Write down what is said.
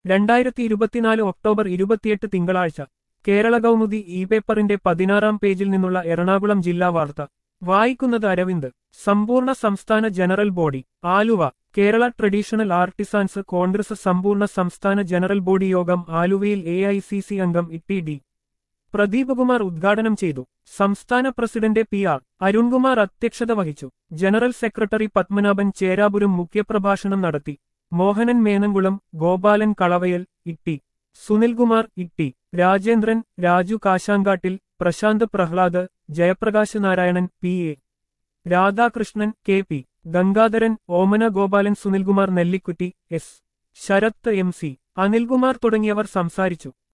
രണ്ടായിരത്തി ഇരുപത്തിനാല് ഒക്ടോബർ ഇരുപത്തിയെട്ട് തിങ്കളാഴ്ച കേരള കൗമുദി ഇ പേപ്പറിന്റെ പതിനാറാം പേജിൽ നിന്നുള്ള എറണാകുളം ജില്ലാ വാർത്ത വായിക്കുന്നത് അരവിന്ദ് സമ്പൂർണ്ണ സംസ്ഥാന general body Aluva Kerala traditional artisans congress സമ്പൂർണ്ണ സംസ്ഥാന ജനറൽ ബോഡി യോഗം ആലുവയിൽ എ ഐ സി സി അംഗം ഇ ഡി പ്രദീപകുമാർ ഉദ്ഘാടനം ചെയ്തു സംസ്ഥാന പ്രസിഡന്റ് പി ആർ അരുൺകുമാർ അധ്യക്ഷത വഹിച്ചു ജനറൽ സെക്രട്ടറി പത്മനാഭൻ ചേരാപുരം മുഖ്യപ്രഭാഷണം നടത്തി Mohanan Menamkulam Gopalan Kalavayal T Sunilkumar T Rajendran Raju Kasankattil Prasanth Prahlad Jayaprakash Narayanan P A Radhakrishnan K P Gangadharan Omana Gopalan Sunilkumar Nellikkutti S Sarath M C Anilkumar തുടങ്ങിയവർ സംസാരിച്ചു